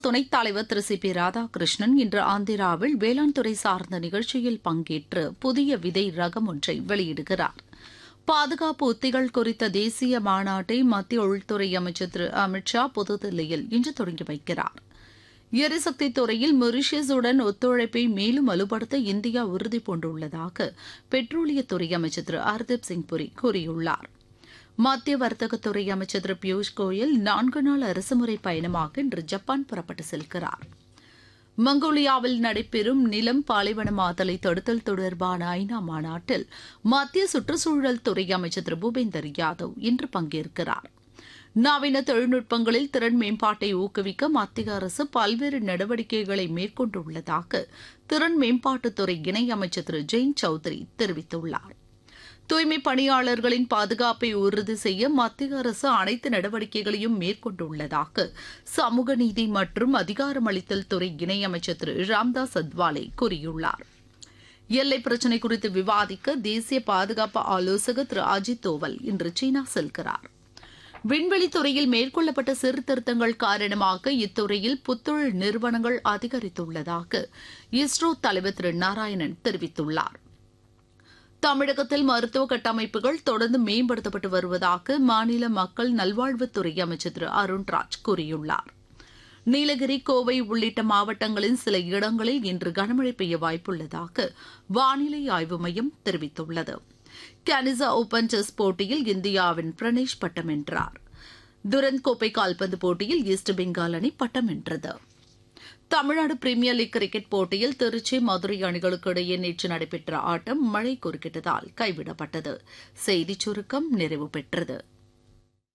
துணைத் தலைவர் திரு C B Radhakrishnan இன்று ஆந்திராவில் வேளாண் துறை சார்ந்த நிகழ்ச்சியில் பங்கேற்று புதிய விதை ரகம் ஒன்றை வெளியிடுகிறார் பாதுகாப்பு உத்திகள் குறித்த தேசிய மாநாட்டை மத்திய உள்துறை அமைச்சர் திரு அமித் ஷா புதுதில்லியில் இன்று தொடங்கி வைக்கிறார் எரிசக்தி துறையில் மொரீஷியஸுடன் ஒத்துழைப்பை மேலும் வலுப்படுத்த இந்தியா உறுதிபூண்டுள்ளதாக பெட்ரோலியத்துறை அமைச்சர் திரு ஹர்தீப் சிங் புரி கூறியுள்ளார் மத்திய வர்த்தகத்துறை அமைச்சர் திரு பியூஷ் கோயல் நான்கு நாள் அரசுமுறை பயணமாக இன்று ஜப்பான் புறப்பட்டு செல்கிறார் மங்கோலியாவில் நடைபெறும் நிலம் பாலைவனமாதலை தடுத்தல் தொடர்பான ஐநா மாநாட்டில் மத்திய சுற்றுச்சூழல் துறை அமைச்சர் திரு பூபேந்தர் யாதவ் இன்று பங்கேற்கிறார் நவீன தொழில்நுட்பங்களில் திறன் மேம்பாட்டை ஊக்குவிக்க மத்திய அரசு பல்வேறு நடவடிக்கைகளை மேற்கொண்டுள்ளதாக திறன் மேம்பாட்டுத்துறை இணையமைச்சர் திரு ஜெயின் சௌத்ரி தெரிவித்துள்ளார் தூய்மை பணியாளர்களின் பாதுகாப்பை உறுதி செய்ய மத்திய அரசு அனைத்து நடவடிக்கைகளையும் மேற்கொண்டுள்ளதாக சமூக நீதி மற்றும் அதிகாரமளித்தல் துறை இணையமைச்சர் திரு ராம்தாஸ் அத்வாலே கூறியுள்ளார் எல்லை பிரச்சினை குறித்து விவாதிக்க தேசிய பாதுகாப்பு ஆலோசகர் திரு அஜித் தோவல் இன்று சீனா செல்கிறார் விண்வெளித்துறையில் மேற்கொள்ளப்பட்ட சீர்திருத்தங்கள் காரணமாக இத்துறையில் புத்தொழில் நிறுவனங்கள் அதிகரித்துள்ளதாக இஸ்ரோ தலைவர் திரு நாராயணன் தெரிவித்துள்ளார் தமிழகத்தில் மருத்துவ கட்டமைப்புகள் தொடர்ந்து மேம்படுத்தப்பட்டு வருவதாக மாநில மக்கள் நல்வாழ்வுத்துறை அமைச்சர் திரு அருண்ராஜ் கூறியுள்ளார் நீலகிரி கோவை உள்ளிட்ட மாவட்டங்களின் சில இடங்களில் இன்று கனமழை பெய்ய வாய்ப்புள்ளதாக வானிலை ஆய்வு மையம் தெரிவித்துள்ளது கனிசா ஓபன் செஸ் போட்டியில் இந்தியாவின் பிரணேஷ் பட்டம் வென்றார் துரந்த் கோப்பை கால்பந்து போட்டியில் ஈஸ்ட் பெங்கால் அணி பட்டம் வென்றது தமிழ்நாடு பிரீமியர் லீக் கிரிக்கெட் போட்டியில் திருச்சி மதுரை அணிகளுக்கு இடையே நேற்று நடைபெற்ற ஆட்டம் மழை குறுக்கிட்டதால் கைவிடப்பட்டது செய்திச் சுருக்கம் நிறைவு பெற்றது